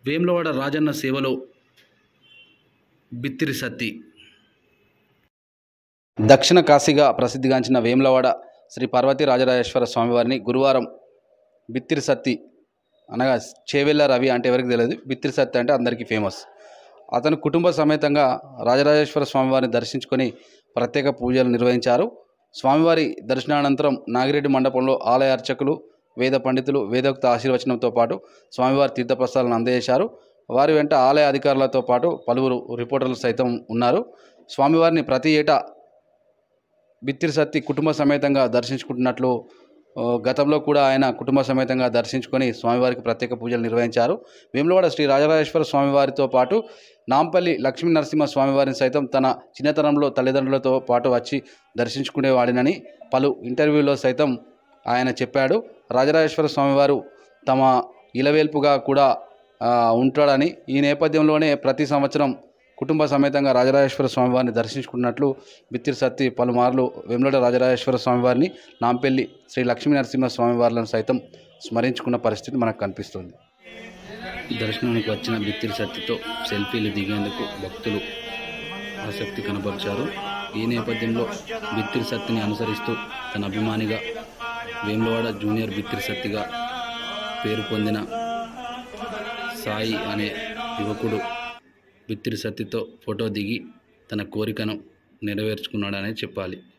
వేములవాడ రాజన్న సేవలో బిత్తిరి సత్తి దక్షిణ కాశీగా ప్రసిద్ధిగాంచిన వేములవాడ శ్రీ పార్వతీ రాజరాజేశ్వర స్వామివారిని గురువారం బిత్తిరి సత్తి అనగా చేవెళ్ళ రవి అంటే ఎవరికి తెలియదు బిత్తిరి సత్తి అంటే అందరికీ ఫేమస్ అతను కుటుంబ సమేతంగా రాజరాజేశ్వర స్వామివారిని దర్శించుకొని ప్రత్యేక పూజలు నిర్వహించారు స్వామివారి దర్శనానంతరం నాగిరెడ్డి మండపంలో ఆలయ అర్చకులు వేద పండితులు వేదోక్త ఆశీర్వచనంతో పాటు స్వామివారి తీర్థప్రసాదాలను అందజేశారు వారి వెంట ఆలయ అధికారులతో పాటు పలువురు రిపోర్టర్లు సైతం ఉన్నారు స్వామివారిని ప్రతి ఏటా బిత్తిరి సత్తి కుటుంబ సమేతంగా దర్శించుకుంటున్నట్లు ఆ, గతంలో కూడా ఆయన కుటుంబ సమేతంగా దర్శించుకొని స్వామివారికి ప్రత్యేక పూజలు నిర్వహించారు వేములవాడ శ్రీ రాజరాజేశ్వర స్వామివారితో పాటు నాంపల్లి లక్ష్మీ నరసింహ స్వామివారిని సైతం తన చిన్నతనంలో తల్లిదండ్రులతో పాటు వచ్చి దర్శించుకునేవాడినని పలు ఇంటర్వ్యూలో సైతం ఆయన చెప్పాడు రాజరాజేశ్వర స్వామివారు తమ ఇలవేల్పుగా కూడా ఆ, ఉంటాడని ఈ నేపథ్యంలోనే ప్రతి సంవత్సరం కుటుంబ సమేతంగా రాజరాజేశ్వర స్వామివారిని దర్శించుకున్నట్లు బిత్తిరి సత్తి పలుమార్లు వెమ్లడ రాజరాజేశ్వర స్వామివారిని నాంపల్లి శ్రీ లక్ష్మీ నరసింహ స్వామివార్లను సైతం స్మరించుకున్న పరిస్థితి మనకు కనిపిస్తుంది దర్శనానికి వచ్చిన బిత్తిరి సత్తితో సెల్ఫీలు దిగేందుకు భక్తులు ఆసక్తి కనబరిచారు ఈ నేపథ్యంలో బిత్తిరి సత్తిని అనుసరిస్తూ తన అభిమానిగా వేములవాడ జూనియర్ బిత్తిరి సత్తిగా పేరు పొందిన సాయి అనే యువకుడు బిత్తిరి సత్తితో ఫోటో దిగి తన కోరికను నెరవేర్చుకున్నాడనే చెప్పాలి